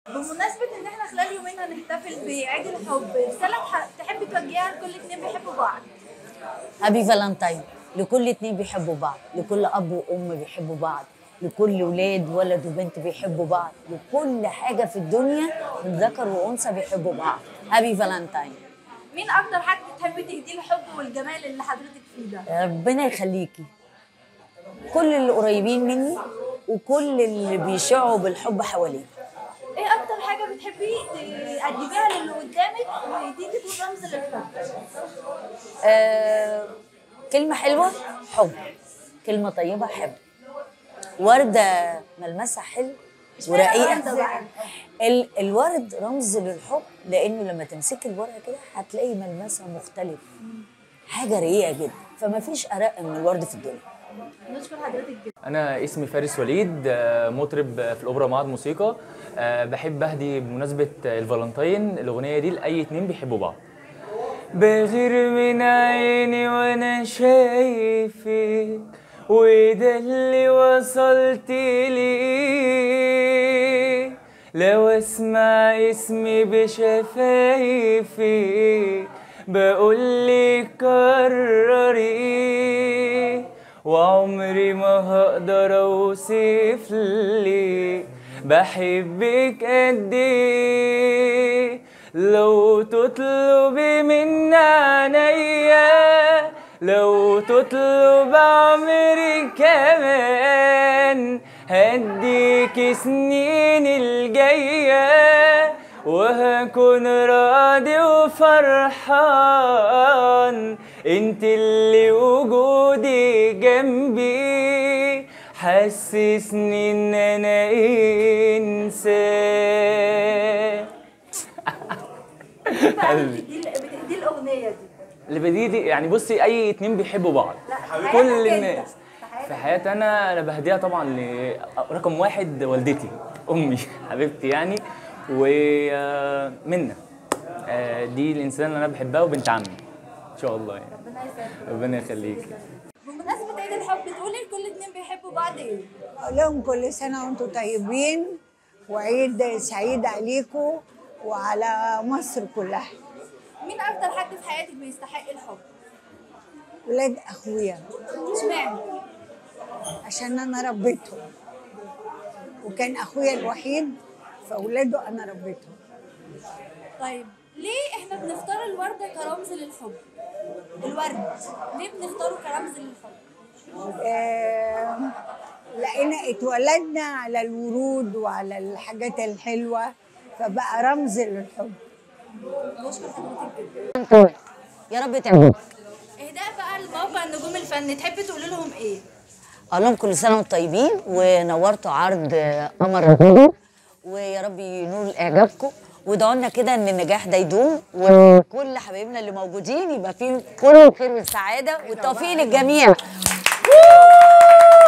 بمناسبة إن إحنا خلال يومين هنحتفل بعيد الحب، رسالة تح- تحبي توجهها لكل اتنين بيحبوا بعض. هابي فالنتاين لكل اتنين بيحبوا بعض لكل اب وام بيحبوا بعض لكل ولاد ولد وبنت بيحبوا بعض لكل حاجه في الدنيا من ذكر وانثى بيحبوا بعض هابي فالنتاين مين أكتر حد تحبي تهديه الحب والجمال اللي حضرتك فيه ده؟ ربنا يخليكي كل اللي قريبين مني وكل اللي بيشعوا بالحب حواليا إيه أكتر حاجة بتحبي تقدميها للي قدامك ودي تكون رمز للحب؟ آه كلمة حلوة حب كلمة طيبة حب وردة ملمسها حلو ورقيقة الوردة بقى؟ ال الورد رمز للحب لأنه لما تمسكي الورقة كده هتلاقي ملمسها مختلف حاجة رقيقة جدا فما فيش أرق من الورد في الدنيا نشكر حضرتك جدا. انا اسمي فارس وليد آه، مطرب في الاوبرا معهد موسيقى آه، بحب اهدي بمناسبه الفالنتين الاغنيه دي لاي اتنين بيحبوا بعض بغير من عيني وانا شايفك وده اللي وصلت ليه لو اسمع اسمي بشفايفك بقولك كرري وعمري ما هقدر اوصف لك بحبك قد ايه لو تطلبي من عينيا لو تطلب عمري كمان هديك سنين الجايه وهكون راضي وفرحان انت اللي وجودي جنبي حسسني ان انا انسان قلبي. دي دي الأغنية دي. اللي بدي دي يعني بصي اي اتنين بيحبوا بعض لا، في حياتك كل أنت. الناس في حياتك في حياتي انا انا بهديها طبعا لرقم واحد والدتي امي حبيبتي يعني ومنى دي الانسان اللي انا بحبها وبنت عمي ان شاء الله يعني ربنا يسعدك. ربنا يخليك بمناسبة عيد الحب تقولي لكل اتنين بيحبوا بعض إيه؟ أقول لهم كل سنة وانتم طيبين وعيد سعيد عليكم وعلى مصر كلها مين أكتر حد في حياتك بيستحق الحب؟ ولاد أخويا اشمعنى؟ عشان أنا ربيتهم وكان أخويا الوحيد فأولاده أنا ربيتهم طيب ليه احنا بنختار الوردة كرمز للحب؟ الورد ليه بنختاره كرمز للحب؟ آه، لأن اتولدنا على الورود وعلى الحاجات الحلوة فبقى رمز للحب نشكر حضرتك جدا. يا رب تعجبك اهداء بقى لموقع النجوم الفني تحبي تقولي لهم ايه؟ اقول لهم كل سنه وانتم طيبين ونورتوا عرض قمر الغيب ويا رب ينول اعجابكم وادعوا لنا كده ان النجاح ده يدوم وكل حبايبنا اللي موجودين يبقى فيه كل الخير والسعاده والتوفيق للجميع